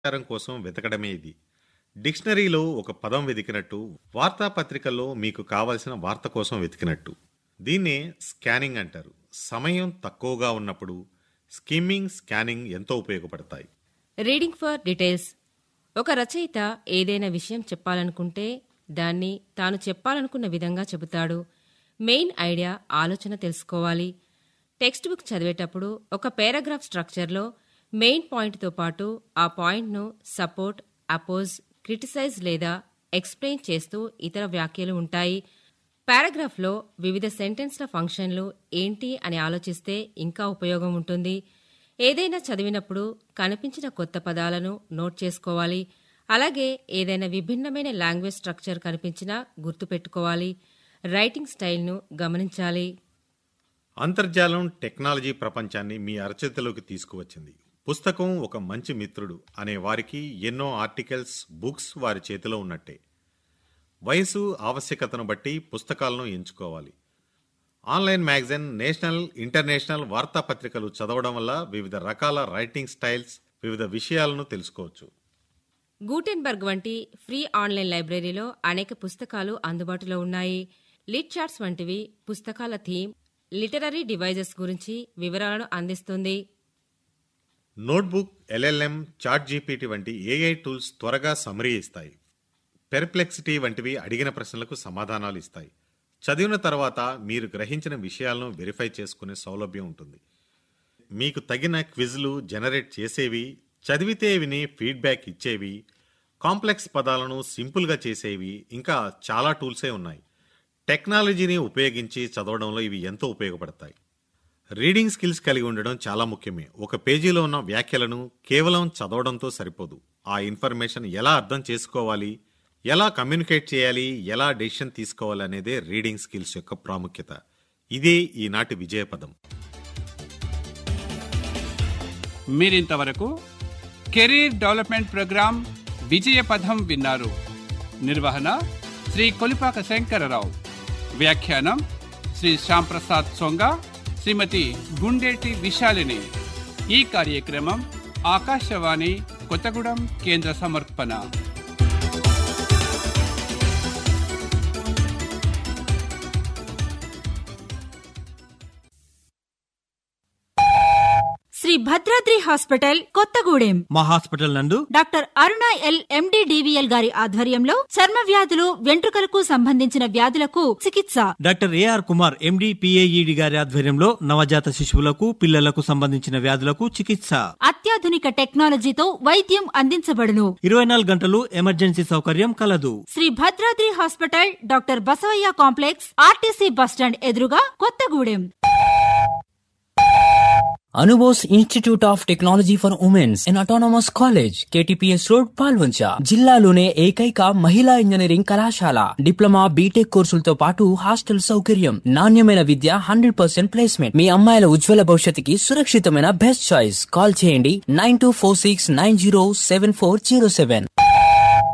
సమాచారం కోసం వెతకడమే ఇది డిక్షనరీలో ఒక పదం వెతికినట్టు వార్తాపత్రికల్లో మీకు కావలసిన వార్త కోసం వెతికినట్టు దీన్నే స్కానింగ్ అంటారు సమయం తక్కువగా ఉన్నప్పుడు స్కిమ్మింగ్ స్కానింగ్ ఎంతో ఉపయోగపడతాయి రీడింగ్ ఫర్ డీటెయిల్స్ ఒక రచయిత ఏదైనా విషయం చెప్పాలనుకుంటే దాన్ని తాను చెప్పాలనుకున్న విధంగా చెబుతాడు మెయిన్ ఐడియా ఆలోచన తెలుసుకోవాలి టెక్స్ట్ బుక్ చదివేటప్పుడు ఒక పారాగ్రాఫ్ స్ట్రక్చర్లో మెయిన్ పాయింట్తో పాటు ఆ పాయింట్ను సపోర్ట్ అపోజ్ క్రిటిసైజ్ లేదా ఎక్స్ప్లెయిన్ చేస్తూ ఇతర వ్యాఖ్యలు ఉంటాయి పారాగ్రాఫ్లో వివిధ సెంటెన్స్ల ఫంక్షన్లు ఏంటి అని ఆలోచిస్తే ఇంకా ఉపయోగం ఉంటుంది ఏదైనా చదివినప్పుడు కనిపించిన కొత్త పదాలను నోట్ చేసుకోవాలి అలాగే ఏదైనా విభిన్నమైన లాంగ్వేజ్ స్ట్రక్చర్ కనిపించినా గుర్తుపెట్టుకోవాలి రైటింగ్ స్టైల్ను గమనించాలి అంతర్జాలం టెక్నాలజీ ప్రపంచాన్ని మీ అరచేతిలోకి తీసుకువచ్చింది పుస్తకం ఒక మంచి మిత్రుడు అనే వారికి ఎన్నో ఆర్టికల్స్ బుక్స్ వారి చేతిలో ఉన్నట్టే వయసు ఆవశ్యకతను బట్టి పుస్తకాలను ఎంచుకోవాలి ఆన్లైన్ మ్యాగజైన్ నేషనల్ ఇంటర్నేషనల్ వార్తాపత్రికలు చదవడం వల్ల వివిధ రకాల రైటింగ్ స్టైల్స్ వివిధ విషయాలను తెలుసుకోవచ్చు గూటెన్బర్గ్ వంటి ఫ్రీ ఆన్లైన్ లైబ్రరీలో అనేక పుస్తకాలు అందుబాటులో ఉన్నాయి లిట్ చార్ట్స్ వంటివి పుస్తకాల థీమ్ లిటరరీ డివైజెస్ గురించి వివరాలను అందిస్తుంది నోట్బుక్ ఎల్ఎల్ఎం చాట్ జీపీటీ వంటి ఏఐ టూల్స్ త్వరగా సమరీ ఇస్తాయి పెర్ప్లెక్సిటీ వంటివి అడిగిన ప్రశ్నలకు సమాధానాలు ఇస్తాయి చదివిన తర్వాత మీరు గ్రహించిన విషయాలను వెరిఫై చేసుకునే సౌలభ్యం ఉంటుంది మీకు తగిన క్విజ్లు జనరేట్ చేసేవి చదివితే విని ఫీడ్బ్యాక్ ఇచ్చేవి కాంప్లెక్స్ పదాలను సింపుల్గా చేసేవి ఇంకా చాలా టూల్సే ఉన్నాయి టెక్నాలజీని ఉపయోగించి చదవడంలో ఇవి ఎంతో ఉపయోగపడతాయి రీడింగ్ స్కిల్స్ కలిగి ఉండడం చాలా ముఖ్యమే ఒక పేజీలో ఉన్న వ్యాఖ్యలను కేవలం చదవడంతో సరిపోదు ఆ ఇన్ఫర్మేషన్ ఎలా అర్థం చేసుకోవాలి ఎలా కమ్యూనికేట్ చేయాలి ఎలా డెసిషన్ తీసుకోవాలి అనేదే రీడింగ్ స్కిల్స్ యొక్క ప్రాముఖ్యత ఇదే ఈనాటి విజయపదం మీరింతవరకు కెరీర్ డెవలప్మెంట్ ప్రోగ్రాం విజయపథం విన్నారు నిర్వహణ శ్రీ కొలిపాక శంకరరావు వ్యాఖ్యానం శ్రీ శ్యాంప్రసాద్ సొంగ శ్రీమతి గుండేటి విశాలిని ఈ కార్యక్రమం ఆకాశవాణి కొత్తగూడెం కేంద్ర సమర్పణ శ్రీ భద్రాద్రి హాస్పిటల్ కొత్తగూడెం మా హాస్పిటల్ నందు doctor Aruna L M D D V L గారి ఆధ్వర్యంలో చర్మ వ్యాధులు వెంట్రుకలకు సంబంధించిన వ్యాధులకు చికిత్స doctor A R Kumar M D P A E D గారి ఆధ్వర్యంలో నవజాత శిశువులకు పిల్లలకు సంబంధించిన వ్యాధులకు చికిత్స అత్యాధునిక టెక్నాలజీతో వైద్యం అందించబడును ఇరవై నాలుగు గంటలు ఎమర్జెన్సీ సౌకర్యం కలదు Sri Bhadradri hospital doctor Basavaiah complex R T C bus stand ఎదురుగా Kothagudem Anubose institute of technology for womens in autonomous college K T P S road Palvancha జిల్లాలోనే ఏకైక మహిళా ఇంజనీరింగ్ కళాశాల డిప్లొమా బీటెక్ కోర్సులతో పాటు హాస్టల్ సౌకర్యం నాణ్యమైన విద్య హండ్రెడ్ పర్సెంట్ ప్లేస్మెంట్ మీ అమ్మాయిల ఉజ్వల భవిష్యత్తుకి సురక్షితమైన బెస్ట్ చాయిస్ కాల్ చేయండి nine two four six nine zero seven four zero seven